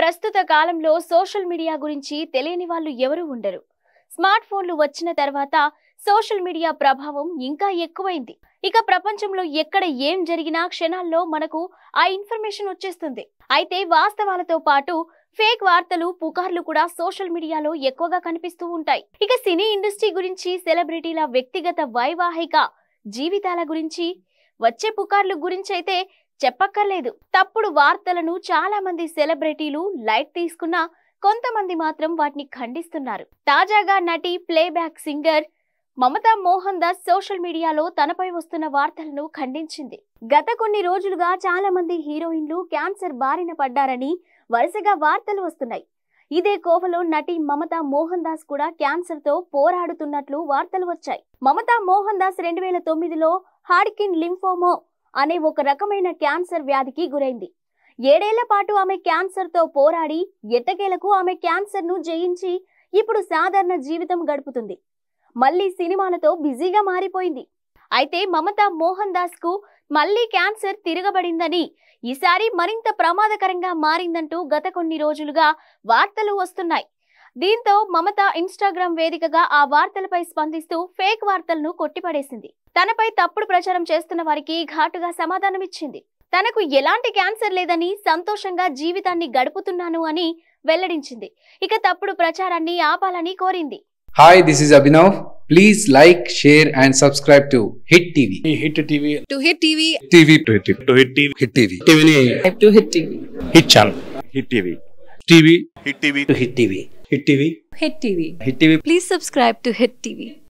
ప్రస్తుత కాలంలో social media గురించి తెలియని వాళ్ళు ఎవరూ ఉండరు స్మార్ట్ ఫోన్లు వచ్చిన తర్వాత సోషల్ మీడియా ప్రభావం ఇంకా ఎక్కువైంది ఇక ప్రపంచంలో ఎక్కడ ఏం జరిగినా క్షణాల్లో మనకు ఆ ఇన్ఫర్మేషన్ వచ్చేస్తుంది అయితే వాస్తవాలతో పాటు ఫేక్ వార్తలు పుకార్లు కూడా సోషల్ మీడియాలో ఎక్కువగా కనిపిస్తూ ఉంటాయి ఇక సినీ ఇండస్ట్రీ గురించి సెలబ్రిటీల వ్యక్తిగత వైవాహిక జీవితాల గురించి వచ్చే పుకార్లు గురించి అయితే చెప్పక్కర్లేదు తప్పుడు వార్తలను చాలా మంది సెలబ్రిటీలు లైట్ తీసుకున్నా కొంతమంది మాత్రం వాటిని ఖండిస్తున్నారు తాజాగా నటి playback singer Mamata Mohan Das social మీడియాలో తనపై వస్తున్న వార్తలను ఖండించింది గత కొన్ని రోజులుగా చాలా మంది హీరోయిన్లు క్యాన్సర్ బారిన పడ్డారని వరుసగా వార్తలు వస్తున్నాయి ఇదే కోవలో నటి మమతా మోహన్ దాస్ కూడా క్యాన్సర్ తో పోరాడుతున్నట్లు వార్తలు వచ్చాయి మమతా మోహన్ దాస్ రెండు వేల తొమ్మిదిలో హార్కిన్ లింఫోమో అనే ఒక రకమైన క్యాన్సర్ వ్యాధికి గురైంది ఏడేళ్ల పాటు ఆమె క్యాన్సర్ తో పోరాడి ఎట్టకేలకు ఆమె క్యాన్సర్ ను జయించి ఇప్పుడు సాధారణ జీవితం గడుపుతుంది మళ్ళీ సినిమాలతో బిజీగా మారిపోయింది అయితే మమతా మోహన్ దాస్ కు మళ్ళీ క్యాన్సర్ తిరగబడిందని ఈసారి మరింత ప్రమాదకరంగా మారిందంటూ గత కొన్ని రోజులుగా వార్తలు వస్తున్నాయి దీంతో మమత ఇన్స్టాగ్రామ్ వేదికగా ఆ వార్తలపై స్పందిస్తూ ఫేక్ వార్తలను కొట్టిపడేసింది తనపై తప్పుడు ప్రచారం చేస్తున్న వారికి ఘాటుగా సమాధానమిచ్చింది తనకు ఎలాంటి క్యాన్సర్ లేదని సంతోషంగా జీవితాన్ని గడుపుతున్నాను అని వెల్లడించింది ఇక తప్పుడు ప్రచారాన్ని ఆపాలని కోరింది Hi, this is Abhinav. Please like, share, and subscribe to Hit TV. Hit TV to hit TV TV. To hit to hit TV Hit TV. టీవీని to hit TV hit channel hit TV TV hit TV to hit TV hit TV hit TV hit TV please subscribe to hit TV